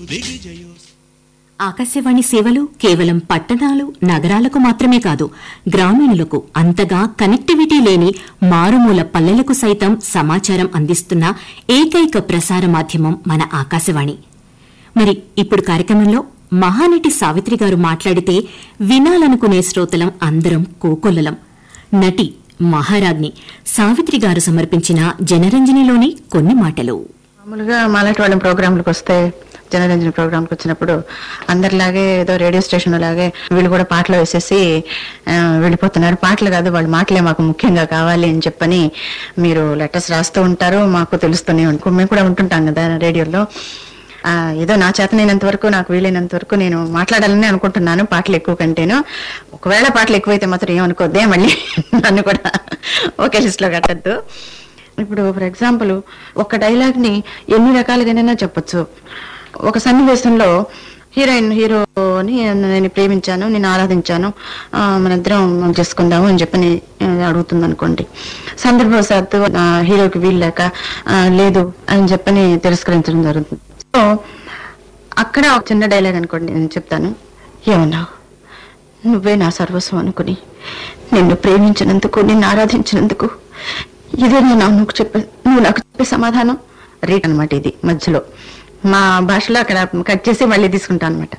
ఆకాశవాణి సేవలు కేవలం పట్టణాలు నగరాలకు మాత్రమే కాదు గ్రామీణులకు అంతగా కనెక్టివిటీ లేని మారుమూల పల్లెలకు సైతం సమాచారం అందిస్తున్న ఏకైక ప్రసార మాధ్యమం మన ఆకాశవాణి మరి ఇప్పుడు కార్యక్రమంలో మహానటి సావిత్రి గారు మాట్లాడితే వినాలనుకునే శ్రోతలం అందరం కోకొల్లలం నటి మహారాజ్ని సావిత్రి గారు సమర్పించిన జనరంజనిలోని కొన్ని మాటలు మామూలుగా మాలాంటి వాళ్ళ ప్రోగ్రాంలకు వస్తే జనరంజన ప్రోగ్రాంకి వచ్చినప్పుడు అందరిలాగే ఏదో రేడియో స్టేషన్ లాగే వీళ్ళు కూడా పాటలు వేసేసి ఆ, వెళ్ళిపోతున్నారు పాటలు కాదు వాళ్ళ మాటలే మాకు ముఖ్యంగా కావాలి అని చెప్పని మీరు లెటర్స్ రాస్తూ ఉంటారు మాకు తెలుస్తూనే ఉంటుంది మేము కూడా ఉంటుంటాం కదా రేడియోలో ఆ, ఏదో నా చేతనైనంత వరకు నాకు వీలైనంత వరకు నేను మాట్లాడాలని అనుకుంటున్నాను పాటలు ఎక్కువ కంటేను ఒకవేళ పాటలు ఎక్కువైతే మాత్రం ఏమనుకోద్దే మళ్ళీ నన్ను కూడా ఒకే లిస్ట్లో కట్టద్దు ఇప్పుడు ఫర్ ఎగ్జాంపుల్ ఒక డైలాగ్ ని ఎన్ని రకాలుగానైనా చెప్పొచ్చు ఒక సన్నివేశంలో హీరోయిన్ హీరోని నేను ప్రేమించాను నేను ఆరాధించాను ఆ, మనిద్దరం చేసుకుందాము అని చెప్పని ఆ, అడుగుతుంది అనుకోండి సందర్భవశాత్తు ఆ, హీరోకి వీల్లేక ఆ, లేదు అని చెప్పని తిరస్కరించడం జరుగుతుంది సో అక్కడ ఒక చిన్న డైలాగ్ అనుకోండి నేను చెప్తాను ఏమన్నావు నువ్వే నా సర్వస్వం అనుకుని నిన్ను ప్రేమించినందుకు నిన్ను ఆరాధించినందుకు ఇదే నేను నువ్వు చెప్పే నువ్వు నాకు చెప్పే సమాధానం రేట్ అనమాట ఇది మధ్యలో మా భాషలో అక్కడ కట్ చేసి మళ్ళీ తీసుకుంటాను అనమాట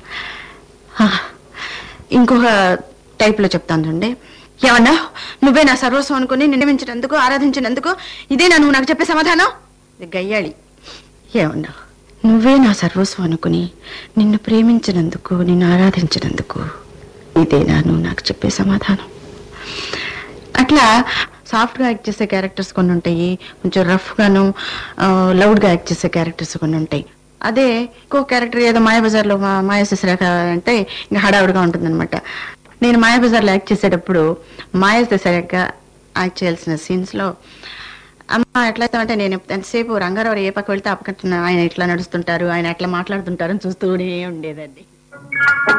ఇంకొక టైప్ లో చెప్తాను చూడండి ఏమన్నా నువ్వే నా సర్వస్వం అనుకుని నిర్మించినందుకు ఆరాధించినందుకు ఇదే నా నువ్వు నాకు చెప్పే సమాధానం ఇది గయ్యాళి ఏమన్నా నువ్వే నా సర్వస్వం అనుకుని నిన్ను ప్రేమించినందుకు నిన్ను ఆరాధించినందుకు ఇదేనా నువ్వు నాకు చెప్పే సమాధానం అట్లా సాఫ్ట్ గా యాక్ట్ చేసే క్యారెక్టర్స్ కొన్ని ఉంటాయి కొంచెం రఫ్ గాను లౌడ్ గా యాక్ట్ చేసే క్యారెక్టర్స్ కొన్ని ఉంటాయి అదే ఇంకో క్యారెక్టర్ ఏదో మాయాబజార్ లో మాయా శశిరేఖ అంటే ఇంకా హడావుడిగా ఉంటుంది నేను మాయాబజార్ లో యాక్ట్ చేసేటప్పుడు మాయా శశిరేఖ యాక్ట్ చేయాల్సిన సీన్స్ లో అమ్మ ఎట్లా అంటే నేను ఎంతసేపు రంగారావు ఏ పక్క వెళ్తే ఆ పక్క ఆయన ఇట్లా నడుస్తుంటారు ఆయన ఎట్లా మాట్లాడుతుంటారు అని చూస్తూనే ఉండేదండి